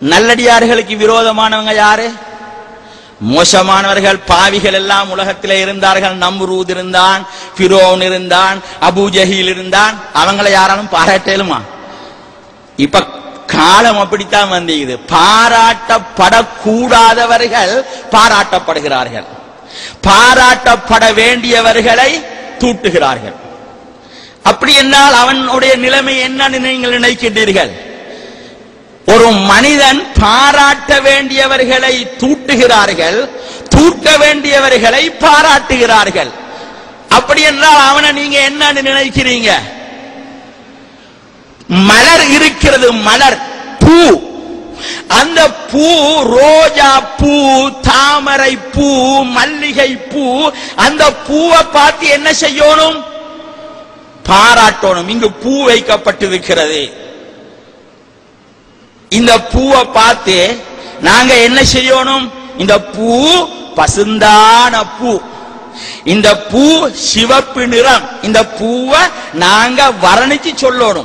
நல்லடியார்களுக்கு விரோதமானவங்க யாரு மோசமானவர்கள் பாவிகள் எல்லாம் உலகத்திலே இருந்தார்கள் நம்ரூத் இருந்தான் பிரோன் இருந்தான் அபூ ஜஹீல் இருந்தான் அவங்கள யாராலும் பாராட்டலுமா இப்ப காலம் அப்படித்தான் வந்தீங்குது பாராட்டப்படக்கூடாதவர்கள் பாராட்டப்படுகிறார்கள் பாராட்டப்பட வேண்டியவர்களை தூட்டுகிறார்கள் அப்படி என்றால் அவனுடைய நிலைமை என்னன்னு நீங்கள் நினைக்கின்றீர்கள் ஒரு மனிதன் பாராட்ட வேண்டியவர்களை தூட்டுகிறார்கள் தூட்ட வேண்டியவர்களை பாராட்டுகிறார்கள் அப்படி என்றால் அவனை நீங்க என்னன்னு நினைக்கிறீங்க மலர் இருக்கிறது மலர் பூ அந்த பூ ரோஜா பூ தாமரை பூ மல்லிகை பூ அந்த பூவை பார்த்து என்ன செய்யணும் பாராட்டணும் இங்கு பூ வைக்கப்பட்டிருக்கிறது இந்த பூவை பார்த்து நாங்க என்ன செய்யணும் இந்த பூ பசுந்தான பூ இந்த பூ சிவப்பு நிறம் இந்த பூவை நாங்க வர்ணிச்சு சொல்லணும்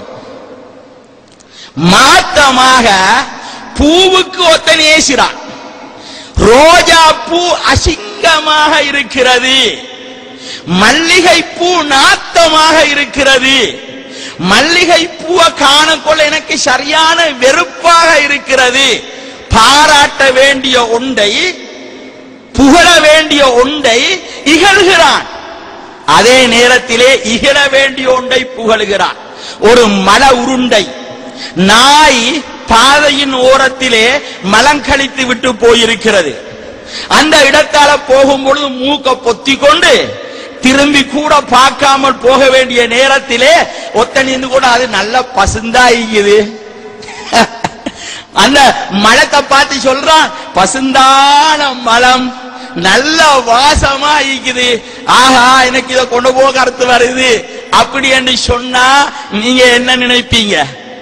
மாத்தமாக பூவுக்கு ஒத்த நேசிறான் ரோஜா பூ அசிங்கமாக இருக்கிறது மல்லிகை பூ நாத்தமாக இருக்கிறது மல்லிகை பூவை காணக்கொள்ள எனக்கு சரியான வெறுப்பாக இருக்கிறது பாராட்ட வேண்டிய ஒன்றை புகழ வேண்டிய ஒன்றை இகழ்கிறான் அதே நேரத்திலே இகழ வேண்டிய ஒன்றை புகழுகிறான் ஒரு மல உருண்டை நாய் பாதையின் ஓரத்திலே மலங்கழித்து விட்டு போயிருக்கிறது அந்த இடத்தால போகும்பொழுது மூக்க பொத்தி கொண்டு திரும்பி கூட பார்க்காமல் போக வேண்டிய நேரத்திலே ஒத்தனிந்து கூட அது நல்ல பசுந்தாயிக்குது அந்த மலத்தை பார்த்து சொல்றான் பசுந்தான மலம் நல்ல வாசமா இருக்குது ஆஹா எனக்கு இதை கொண்டு போக கருத்து வருது அப்படி என்று சொன்னா நீங்க என்ன நினைப்பீங்க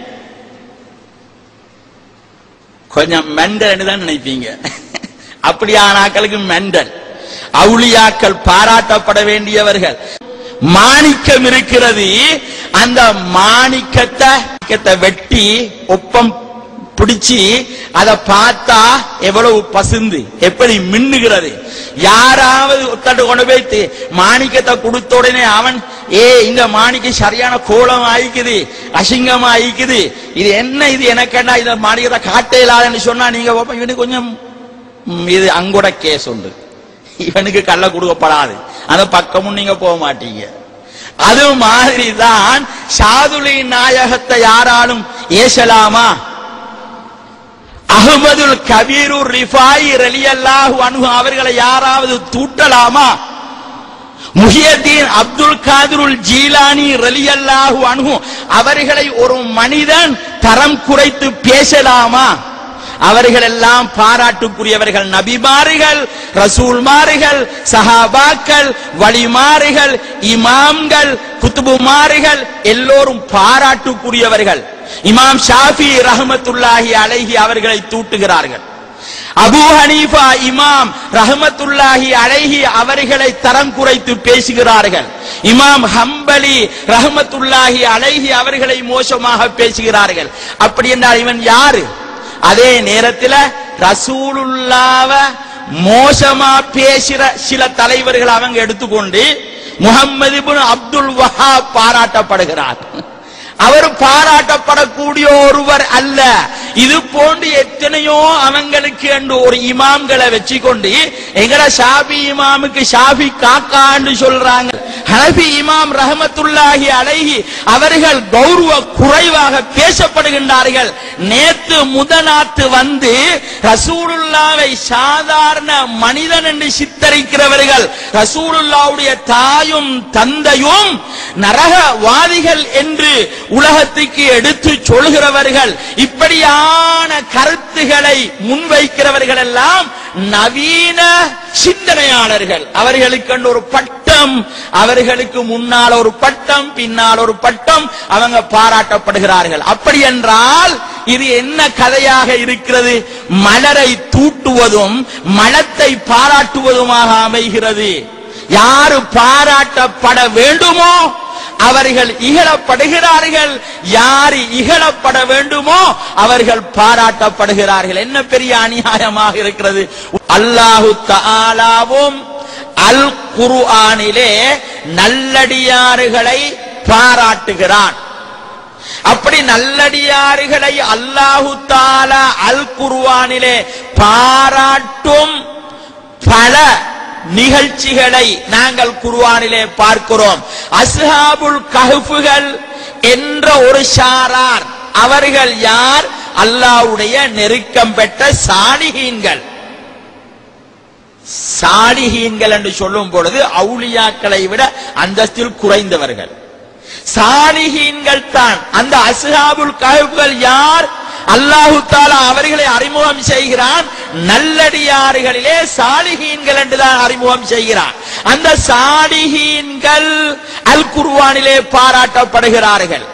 கொஞ்சம் மெண்டல் தான் நினைப்பீங்க அப்படியான ஆட்களுக்கு மெண்டல் அவுளியாக்கள் பாராட்டப்பட வேண்டியவர்கள் மாணிக்கம் இருக்கிறது அந்த மாணிக்கத்தை மாணிக்கத்தை வெட்டி ஒப்பம் பிடிச்சி அதை பார்த்தா எவ்வளவு பசுந்து எப்படி மின்னுகிறது யாராவது ஒத்தட்டு கொண்டு போயிட்டு மாணிக்கத்தை கொடுத்த உடனே அவன் ஏ இந்த மாணிக்கம் சரியான கோலம் ஆயிக்குது அசிங்கமா ஆயிக்குது இது என்ன இது எனக்கென்னா இந்த மாணிக்கத்தை காட்டே இல்லாதன்னு சொன்னா நீங்க பாப்பா, இவனுக்கு கொஞ்சம் ம், இது அங்கூட கேஸ் உண்டு இவனுக்கு கள்ள கொடுக்கப்படாது அந்த பக்கமும் நீங்க போக மாட்டீங்க அது மாதிரி தான் சாதுலி நாயகத்தை யாராலும் ஏசலாமா அகமதுல் கபீரு ரிஃபாய் ரலியல்லாஹு அன்ஹு அவர்களை யாராவது தூட்டலாமா முஹியத்தீன் அப்துல் காதிருல் ஜீலானி ரலியல்லாஹு அன்ஹு அவர்களை ஒரு மனிதன் தரம் குறைத்து பேசலாமா அவர்கள் எல்லாம் பாராட்டுக்குரியவர்கள் நபிமார்கள் ரசூல்மார்கள் சஹாபாக்கள் வலிமார்கள் இமாம்கள் குத்துபுமார்கள் எல்லோரும் பாராட்டுக்குரியவர்கள் இமாம் ஷாஃபி ரஹமத்துல்லாஹி அலைஹி அவர்களை தூட்டுகிறார்கள் அபூ ஹனீஃபா இமாம் ரஹமத்துல்லாஹி அலைஹி அவர்களை தரம் குறைத்து பேசுகிறார்கள் இமாம் ஹம்பலி ரஹமத்துல்லாஹி அலைஹி அவர்களை மோசமாக பேசுகிறார்கள் அப்படி என்றால் இவன் யாரு அதே நேரத்தில் ரசூலுல்லாவ மோசமா பேசுற சில தலைவர்கள் அவங்க எடுத்துக்கொண்டு முகம்மது இப்னு அப்துல் வஹாப் பாராட்டப்படுகிறார் அவர் பாராட்டப்படக்கூடிய ஒருவர் அல்ல இது போன்று எத்தனையோ அவங்களுக்கு என்று ஒரு இமாம்களை வச்சுக்கொண்டு எங்கட ஷாபி இமாமுக்கு ஷாபி காக்கான்னு சொல்றாங்க ஹனபி இமாம் ரஹமத்துல்லாஹி அலைஹி அவர்கள் கௌரவ குறைவாக பேசப்படுகின்றார்கள் நேத்து முதநாத்து வந்து ரசூலுல்லாவை சாதாரண மனிதன் என்று சித்தரிக்கிறவர்கள் ரசூலுல்லாவுடைய தாயும் தந்தையும் நரகவாதிகள் என்று உலகத்துக்கு எடுத்து சொல்கிறவர்கள் இப்படியான கருத்துகளை முன்வைக்கிறவர்கள் எல்லாம் நவீன சிந்தனையாளர்கள் அவர்களுக்கு ஒரு பட்டம் அவர்களுக்கு முன்னால் ஒரு பட்டம் பின்னால் ஒரு பட்டம் அவங்க பாராட்டப்படுகிறார்கள் அப்படி என்றால் இது என்ன கதையாக இருக்கிறது மலரை தூட்டுவதும் மலத்தை பாராட்டுவதுமாக அமைகிறது யாரு பாராட்டப்பட வேண்டுமோ அவர்கள் இகழப்படுகிறார்கள் யார் இகழப்பட வேண்டுமோ அவர்கள் பாராட்டப்படுகிறார்கள் என்ன பெரிய அநியாயமாக இருக்கிறது அல்லாஹு தஆலாவும் அல் குர்ஆனிலே நல்லடியார்களை பாராட்டுகிறான் அப்படி நல்லடியார்களை அல்லாஹு தாலா அல் குர்ஆனிலே பாராட்டும் பல நிகழ்ச்சிகளை நாங்கள் குர்ஆனிலே பார்க்கிறோம் அஸ்ஹாபுல் கஹ்ஃபுகள் என்ற ஒரு ஷாரார் அவர்கள் யார் அல்லாஹ்வுடைய நெருக்கம் பெற்ற சாலிஹீன்கள் சாலிஹீன்கள் என்று சொல்லும் பொழுது அவுலியாக்களை விட அந்தஸ்தில் குறைந்தவர்கள் சாலிஹீன்கள் தான் அந்த அஸ்ஹாபுல் கஹ்ஃபுகள் யார் அல்லாஹு தாலா அவர்களை அறிமுகம் செய்கிறான் நல்லடியார்களிலே சாலிஹீன்கள் என்றுதான் அறிமுகம் செய்கிறான் அந்த சாலிஹீன்கள் அல் குர்ஆனிலே பாராட்டப்படுகிறார்கள்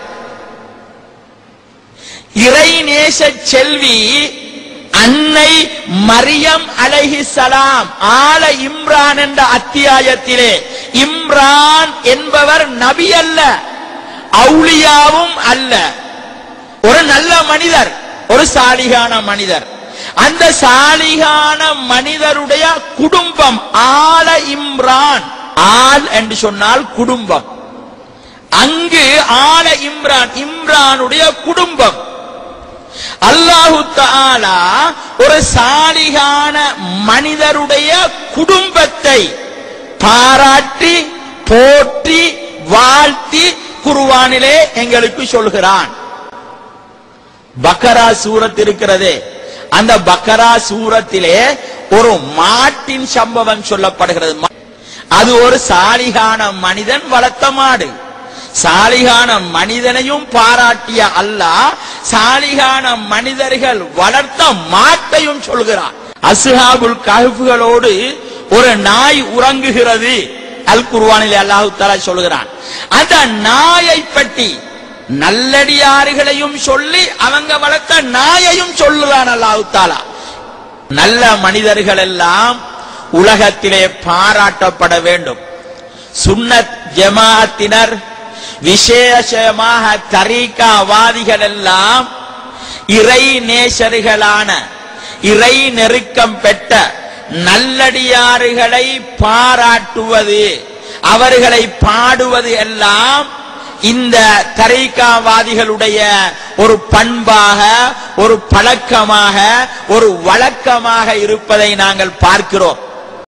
இறைநேச செல்வி அன்னை மரியம் அலைஹிஸ்ஸலாம் ஆல இம்ரான் என்ற அத்தியாயத்திலே இம்ரான் என்பவர் நபி அல்ல அவுலியாவும் அல்ல ஒரு நல்ல மனிதர் ஒரு சாலிகான மனிதர் அந்த சாலிகான மனிதருடைய குடும்பம் ஆல இம்ரான் ஆல் என்று சொன்னால் குடும்பம் அங்கு ஆல இம்ரான் இம்ரானுடைய குடும்பம் அல்லாஹு தஆலா ஒரு சாலிகான மனிதருடைய குடும்பத்தை பாராட்டி போற்றி வாழ்த்தி குர்ஆனிலே எங்களுக்கு சொல்கிறான் பக்கரா சூரத் இருக்கிறதே அந்த பக்கரா சூரத்திலே ஒரு மாட்டின் சம்பவம் சொல்லப்படுகிறது அது ஒரு சாலிகான மனிதன் வளர்த்த மாடு சாலிகான மனிதனையும் பாராட்டிய அல்லாஹ் சாலிகான மனிதர்கள் வளர்த்த மாட்டையும் சொல்கிறார் அஸ்ஹாபுல் கஹ்ஃபுகளோடு ஒரு நாய் உறங்குகிறது அல் குர்ஆனிலே அல்லாஹ் தஆலா சொல்கிறான் அந்த நாயை பற்றி நல்லடியார்களையும் சொல்லி அவங்க வளர்த்த நாயையும் சொல்லுறான் அல்லாஹ் தாலா நல்ல மனிதர்கள் எல்லாம் உலகத்திலே பாராட்டப்பட வேண்டும் சுன்னத் ஜமாஅத்தினர் விசேஷமாக தரீகாவாதிகள் எல்லாம் இறை நேசர்களான இறை நெருக்கம் பெற்ற நல்லடியார்களை பாராட்டுவது அவர்களை பாடுவது எல்லாம் இந்த தரைக்காவாதிகளுடைய ஒரு பண்பாக ஒரு பழக்கமாக ஒரு வழக்கமாக இருப்பதை நாங்கள் பார்க்கிறோம்